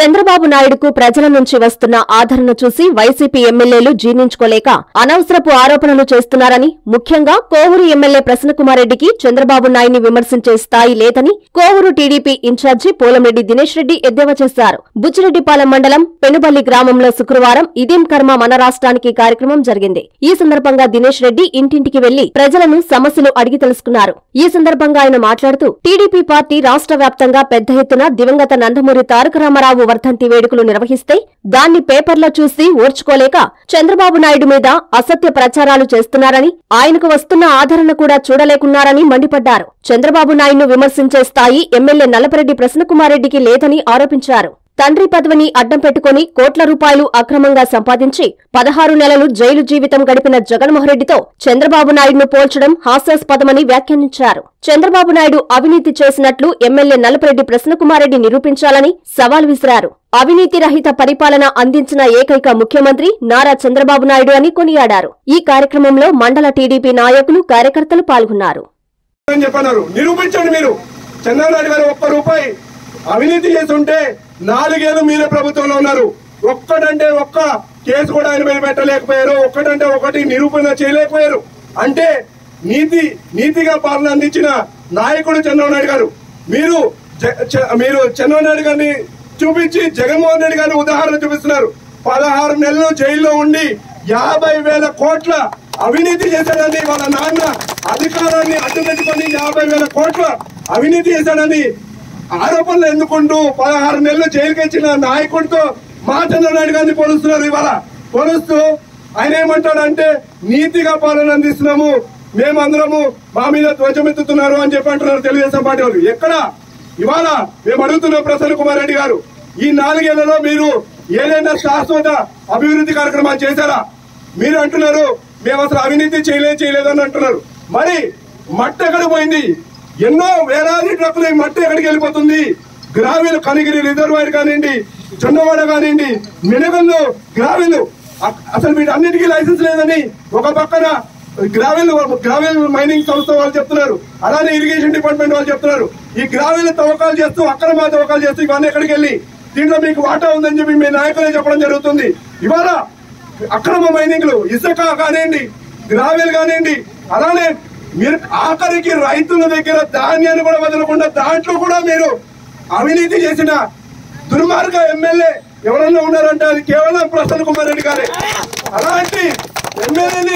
చంద్రబాబు నాయుడుకు ప్రజల నుంచి వస్తున్న ఆదరణ చూసి వైసీపీ ఎమ్మెల్యేలు జీర్ణించుకోలేక అనవసరపు ఆరోపణలు చేస్తున్నారని ముఖ్యంగా కోవూరు ఎమ్మెల్యే ప్రసన్నకుమారెడ్డికి చంద్రబాబు నాయుడిని విమర్శించే స్థాయి లేదని కోవూరు టీడీపీ ఇన్ఛార్జి పోలంరెడ్డి దినేష్ రెడ్డి ఎద్దేవా చేశారు బుచ్చిరెడ్డిపాలెం మండలం పెనుబల్లి గ్రామంలో శుక్రవారం ఇదేం కర్మ మన రాష్ట్రానికి కార్యక్రమం జరిగింది ఈ సందర్భంగా దినేష్ రెడ్డి ఇంటింటికి వెళ్లి ప్రజలను సమస్యలు అడిగి తెలుసుకున్నారు ఈ సందర్భంగా ఆయన మాట్లాడుతూ టీడీపీ పార్టీ రాష్ట్ర వ్యాప్తంగా పెద్ద ఎత్తున దివంగత నందమూరి తారక రామారావు వర్ధంతి వేడుకలు నిర్వహిస్తే దాన్ని పేపర్లో చూసి ఓర్చుకోలేక చంద్రబాబు నాయుడు మీద అసత్య ప్రచారాలు చేస్తున్నారని ఆయనకు వస్తున్న ఆదరణ కూడా చూడలేకున్నారని మండిపడ్డారు చంద్రబాబు నాయుడును విమర్శించే స్థాయి ఎమ్మెల్యే నల్లపరెడ్డి ప్రసన్నకుమారెడ్డికి లేదని ఆరోపించారు తండ్రి పదవిని అడ్డం పెట్టుకుని కోట్ల రూపాయలు అక్రమంగా సంపాదించి పదహారు నెలలు జైలు జీవితం గడిపిన జగన్మోహన్రెడ్డితో చంద్రబాబు నాయుడును పోల్చడం హాస్యాస్పదమని వ్యాఖ్యానించారు చంద్రబాబు నాయుడు అవినీతి చేసినట్లు ఎమ్మెల్యే నల్లపరెడ్డి ప్రసన్నకుమారెడ్డి నిరూపించాలని సవాల్ విసిరారు అవినీతి రహిత పరిపాలన అందించిన ఏకైక ముఖ్యమంత్రి నారా చంద్రబాబు నాయుడు అని కొనియాడారు ఈ కార్యక్రమంలో మండల టీడీపీ నాయకులు కార్యకర్తలు పాల్గొన్నారు అని చెప్పన్నారు నిరూపించండి మీరు చంద్రబాబు నాయుడు గారు ఒక్క రూపాయి అవినీతి చేస్తుంటే నాలుగేళ్లు మీరే ప్రభుత్వంలో ఉన్నారు ఒక్కటంటే ఒక్క కేసు కూడా ఆయన మీద పెట్టలేకపోయారు ఒక్కటంటే ఒకటి నిరూపణ చేయలేకపోయారు అంటే నీతి నీతిగా పాలన అందించిన నాయకుడు చంద్రబాబు నాయుడు గారు మీరు జ- చ- మీరు చంద్రబాబు నాయుడు గారిని చూపించి జగన్మోహన్ రెడ్డి గారిని ఉదాహరణ చూపిస్తున్నారు పదహారు నెలలు జైల్లో ఉండి యాభై వేల కోట్ల అవినీతి చేశాడని వాళ్ళ నాన్న అధికారాన్ని అడ్డు పెట్టుకొని యాభై వేల కోట్ల అవినీతి చేశాడని ఆరోపణలు ఎందుకుంటూ పదహారు నెలలు జైలుకి ఇచ్చిన నాయకుడితో మా చంద్రనాయుడు గారిని పోలుస్తున్నారు ఇవాళ పోలుస్తూ ఆయన ఏమంటాడంటే నీతిగా పాలన అందిస్తున్నాము మేమందరము మా మీద ధ్వజమెత్తుతున్నారు అని చెప్పి అంటున్నారు తెలుగుదేశం పార్టీ వాళ్ళు ఎక్కడ ఇవాళ మేము అడుగుతున్నాం ప్రసన్న కుమార్ రెడ్డి గారు ఈ నాలుగేళ్లలో మీరు ఏదైనా శాశ్వత అభివృద్ధి కార్యక్రమాలు చేశారా మీరు అంటున్నారు మేము అసలు అవినీతి చేయలేదు చేయలేదు అని అంటున్నారు మరి మట్టి ఎక్కడ పోయింది ఎన్నో వేలాది ట్రక్కులు ఈ మట్టి ఎక్కడికి వెళ్ళిపోతుంది గ్రావీలు కనిగిరి రిజర్వాయర్ కానివ్వండి జొన్నవాడ కానివ్వండి మినగల్లు గ్రావీలు అ- అసలు వీటన్నిటికీ లైసెన్స్ లేదని ఒక పక్కన గ్రావెల్ గ్రావెల్ మైనింగ్ సంస్థ వాళ్ళు చెప్తున్నారు అలానే ఇరిగేషన్ డిపార్ట్మెంట్ వాళ్ళు చెప్తున్నారు ఈ గ్రావెల్ తవ్వకాలు చేస్తూ అక్రమ తవ్వకాలు చేస్తూ ఇవన్నీ ఎక్కడికి వెళ్ళి దీంట్లో మీకు వాటా ఉందని చెప్పి మీ నాయకులే చెప్పడం జరుగుతుంది ఇవాళ అక్రమ మైనింగ్లు ఇసుక కానివ్వండి గ్రావెల్ కానివ్వండి అలానే మీరు ఆఖరికి రైతుల దగ్గర ధాన్యాన్ని కూడా వదలకుండా దాంట్లో కూడా మీరు అవినీతి చేసిన దుర్మార్గ ఎమ్మెల్యే ఎవరన్నా ఉన్నారంటే అది కేవలం ప్రసన్న కుమార్ రెడ్డి గారే అలాంటి ఎమ్మెల్యేని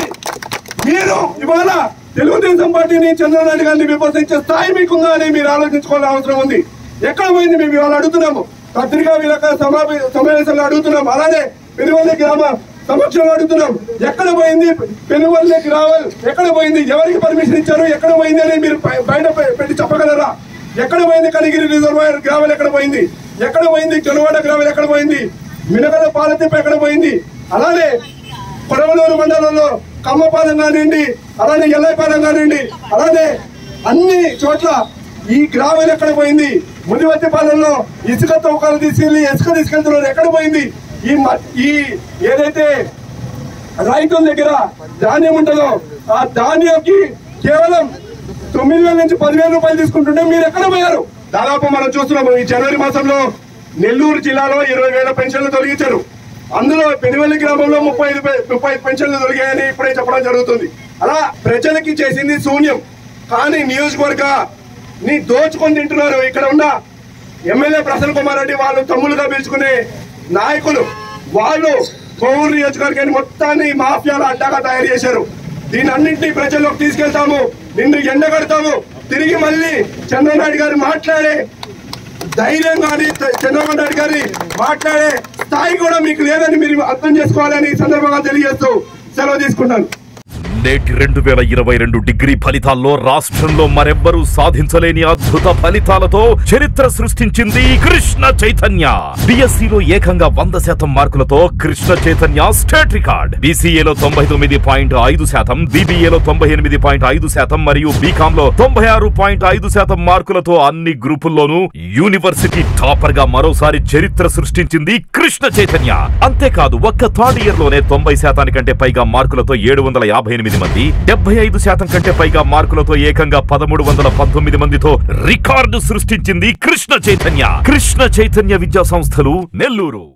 మీరు ఇవాళ తెలుగుదేశం పార్టీని చంద్రబాబు నాయుడు గారిని విమర్శించే స్థాయి మీకుందా అని మీరు ఆలోచించుకోవాల్సిన అవసరం ఉంది ఎక్కడ పోయింది మేము ఇవాళ అడుగుతున్నాము పత్రికా విలేకరుల సమావే సమావేశంలో అడుగుతున్నాం అలానే పెనువల్లి గ్రామ సమక్షంలో అడుగుతున్నాం ఎక్కడ పోయింది పెనువల్లి గ్రామం ఎక్కడ పోయింది ఎవరికి పర్మిషన్ ఇచ్చారు ఎక్కడ పోయింది అని మీరు బయ- బయట పె- పెట్టి చెప్పగలరా ఎక్కడ పోయింది కనిగిరి రిజర్వాయర్ గ్రామం ఎక్కడ పోయింది ఎక్కడ పోయింది జొన్నవాడ గ్రామం ఎక్కడ పోయింది మినగల పాలతిప్ప ఎక్కడ పోయింది అలానే కొడవలూరు మండలంలో కమ్మపాలెం కానివ్వండి అలానే ఎల్లైపాలెం కానివ్వండి అలానే అన్ని చోట్ల ఈ గ్రామం ఎక్కడ పోయింది ముదివత్తిపాలెంలో ఇసుక తవ్వకాలు తీసుకెళ్లి ఇసుక తీసుకెళ్తున్నారు ఎక్కడ పోయింది ఈ మ- ఈ ఏదైతే రైతుల దగ్గర ధాన్యం ఉంటుందో ఆ ధాన్యంకి కేవలం తొమ్మిది వేల నుంచి పదివేల రూపాయలు తీసుకుంటుంటే మీరు ఎక్కడ పోయారు దాదాపు మనం చూస్తున్నాము ఈ జనవరి మాసంలో నెల్లూరు జిల్లాలో ఇరవై వేల పెన్షన్లు తొలగించారు అందులో పెనువెల్లి గ్రామంలో ముప్పై ఐదు పె- ముప్పై ఐదు పెన్షన్లు తొలగాయని ఇప్పుడే చెప్పడం జరుగుతుంది అలా ప్రజలకి చేసింది శూన్యం కానీ నియోజకవర్గ ని దోచుకొని తింటున్నారు ఇక్కడ ఉన్న ఎమ్మెల్యే ప్రసన్న కుమార్ రెడ్డి వాళ్ళు తమ్ములుగా పిలుచుకునే నాయకులు వాళ్ళు కోవూరు నియోజకవర్గాన్ని మొత్తాన్ని మాఫియాల అడ్డాగా తయారు చేశారు దీని అన్నింటినీ ప్రజల్లోకి తీసుకెళ్తాము నిన్ను ఎండగడతాము తిరిగి మళ్ళీ చంద్రబాబు నాయుడు గారు మాట్లాడే ధైర్యం కానీ చంద్రబాబు నాయుడు గారి మాట్లాడే స్థాయి కూడా మీకు లేదని మీరు అర్థం చేసుకోవాలని ఈ సందర్భంగా తెలియజేస్తూ సెలవు తీసుకుంటాను నేటి రెండు వేల ఇరవై రెండు డిగ్రీ ఫలితాల్లో రాష్ట్రంలో మరెవ్వరూ సాధించలేని అద్భుత ఫలితాలతో చరిత్ర సృష్టించింది కృష్ణ చైతన్య బిఎస్సిలో ఏకంగా వంద శాతం మార్కులతో కృష్ణ చైతన్య స్టేట్ రికార్డ్ బీసీఏలో తొంభై తొమ్మిది పాయింట్ ఐదు శాతం బీబీఏలో తొంభై ఎనిమిది పాయింట్ ఐదు శాతం మరియు బీకామ్ లో తొంభై ఆరు పాయింట్ ఐదు శాతం మార్కులతో అన్ని గ్రూపుల్లోనూ యూనివర్సిటీ టాపర్ గా మరోసారి చరిత్ర సృష్టించింది కృష్ణ చైతన్య అంతేకాదు ఒక్క థర్డ్ ఇయర్ లోనే తొంభై శాతానికంటే పైగా మార్కులతో ఏడు వందల యాభై ఎనిమిది తొమ్మిది మంది డెబ్బై ఐదు శాతం కంటే పైగా మార్కులతో ఏకంగా పదమూడు వందల పంతొమ్మిది మందితో రికార్డు సృష్టించింది కృష్ణ చైతన్య కృష్ణ చైతన్య విద్యా సంస్థలు నెల్లూరు